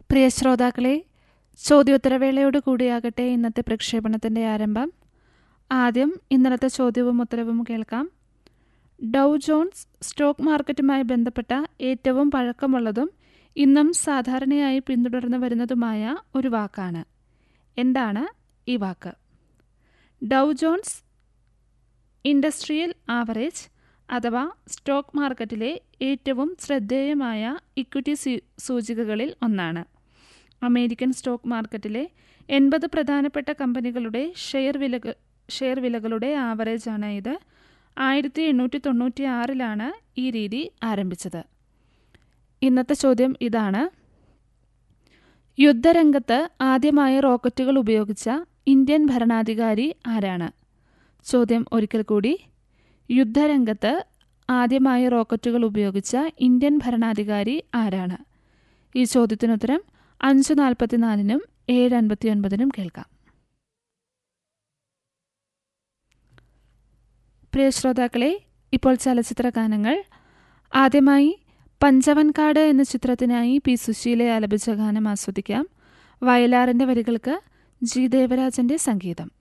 പ്രിയ ശ്രോതാക്കളെ ചോദ്യോത്തരവേളയോട് കൂടിയാകട്ടെ ഇന്നത്തെ പ്രക്ഷേപണത്തിന്റെ ആരംഭം ആദ്യം ഇന്നലത്തെ ചോദ്യവും ഉത്തരവും കേൾക്കാം ഡൗ ജോൺസ് സ്റ്റോക്ക് മാർക്കറ്റുമായി ബന്ധപ്പെട്ട ഏറ്റവും പഴക്കമുള്ളതും ഇന്നും സാധാരണയായി പിന്തുടർന്നു വരുന്നതുമായ ഒരു വാക്കാണ് എന്താണ് ഈ വാക്ക് ഡൗ ജോൺസ് ഇൻഡസ്ട്രിയൽ ആവറേജ് അഥവാ സ്റ്റോക്ക് മാർക്കറ്റിലെ ഏറ്റവും ശ്രദ്ധേയമായ ഇക്വിറ്റി സൂചികകളിൽ ഒന്നാണ് അമേരിക്കൻ സ്റ്റോക്ക് മാർക്കറ്റിലെ എൺപത് പ്രധാനപ്പെട്ട കമ്പനികളുടെ ഷെയർ വിലക ഷെയർ വിലകളുടെ ആവറേജാണ് ഇത് ആയിരത്തി എണ്ണൂറ്റി തൊണ്ണൂറ്റി ആറിലാണ് ഈ രീതി ആരംഭിച്ചത് ഇന്നത്തെ ചോദ്യം ഇതാണ് യുദ്ധരംഗത്ത് ആദ്യമായി റോക്കറ്റുകൾ ഉപയോഗിച്ച ഇന്ത്യൻ ഭരണാധികാരി ആരാണ് ചോദ്യം ഒരിക്കൽ കൂടി യുദ്ധരംഗത്ത് ആദ്യമായി റോക്കറ്റുകൾ ഉപയോഗിച്ച ഇന്ത്യൻ ഭരണാധികാരി ആരാണ് ഈ ചോദ്യത്തിനുത്തരം അഞ്ച് നാൽപ്പത്തിനാലിനും ഏഴ് അൻപത്തിയൊൻപതിനും കേൾക്കാം പ്രിയ ശ്രോതാക്കളെ ഇപ്പോൾ ചലച്ചിത്ര ഗാനങ്ങൾ ആദ്യമായി പഞ്ചവൻകാട് എന്ന ചിത്രത്തിനായി പി സുശീലെ ആലപിച്ച ഗാനം ആസ്വദിക്കാം വയലാറിൻ്റെ വരികൾക്ക് ജി ദേവരാജൻ്റെ സംഗീതം